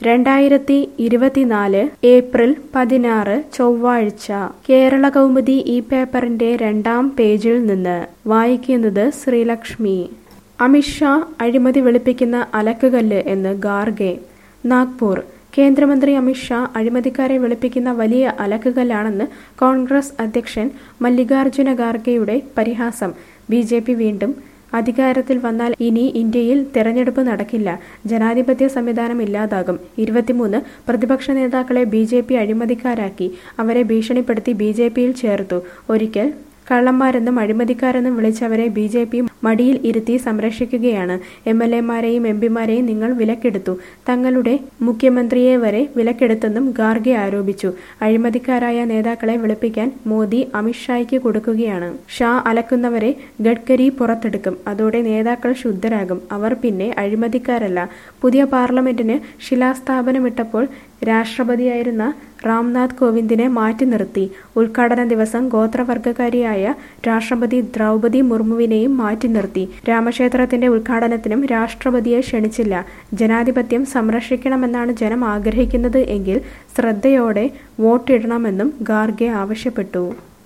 രണ്ടായിരത്തി ഇരുപത്തിനാല് ഏപ്രിൽ പതിനാറ് ചൊവ്വാഴ്ച കേരള കൗമുദി ഈ പേപ്പറിന്റെ രണ്ടാം പേജിൽ നിന്ന് വായിക്കുന്നത് ശ്രീലക്ഷ്മി അമിത്ഷാ അഴിമതി വെളുപ്പിക്കുന്ന അലക്കുകല്ല് എന്ന് ഗാർഗെ നാഗ്പൂർ കേന്ദ്രമന്ത്രി അമിത്ഷാ അഴിമതിക്കാരെ വെളുപ്പിക്കുന്ന വലിയ അലക്കുകല്ലാണെന്ന് കോൺഗ്രസ് അധ്യക്ഷൻ മല്ലികാർജുന ഖാർഗെയുടെ പരിഹാസം ബി ജെ പി വീണ്ടും അധികാരത്തിൽ വന്നാൽ ഇനി ഇന്ത്യയിൽ തെരഞ്ഞെടുപ്പ് നടക്കില്ല ജനാധിപത്യ സംവിധാനം ഇല്ലാതാകും ഇരുപത്തിമൂന്ന് പ്രതിപക്ഷ നേതാക്കളെ ബി ജെ പി അഴിമതിക്കാരാക്കി അവരെ ഭീഷണിപ്പെടുത്തി ബി ജെ പിയിൽ ചേർത്തു ഒരിക്കൽ കള്ളന്മാരെന്നും അഴിമതിക്കാരെന്നും വിളിച്ചവരെ ബി ജെ പി മടിയിൽ ഇരുത്തി സംരക്ഷിക്കുകയാണ് എം എൽ എമാരെയും എം പിമാരെയും നിങ്ങൾ വിലക്കെടുത്തു തങ്ങളുടെ മുഖ്യമന്ത്രിയെ വരെ വിലക്കെടുത്തെന്നും ഗാർഗെ ആരോപിച്ചു അഴിമതിക്കാരായ നേതാക്കളെ വിളിപ്പിക്കാൻ മോദി അമിത്ഷായ്ക്ക് കൊടുക്കുകയാണ് ഷാ അലക്കുന്നവരെ ഗഡ്കരി പുറത്തെടുക്കും അതോടെ നേതാക്കൾ ശുദ്ധരാകും അവർ പിന്നെ അഴിമതിക്കാരല്ല പുതിയ പാർലമെന്റിന് ശിലാസ്ഥാപനമിട്ടപ്പോൾ രാഷ്ട്രപതിയായിരുന്ന രാംനാഥ് കോവിന്ദിനെ മാറ്റി നിർത്തി ഉദ്ഘാടന ദിവസം ഗോത്രവർഗക്കാരിയായ രാഷ്ട്രപതി ദ്രൗപതി മുർമുവിനെയും മാറ്റി നിർത്തി രാമക്ഷേത്രത്തിന്റെ ഉദ്ഘാടനത്തിനും രാഷ്ട്രപതിയെ ക്ഷണിച്ചില്ല ജനാധിപത്യം സംരക്ഷിക്കണമെന്നാണ് ജനം ആഗ്രഹിക്കുന്നത് എങ്കിൽ ശ്രദ്ധയോടെ വോട്ടിടണമെന്നും ഗാർഗെ ആവശ്യപ്പെട്ടു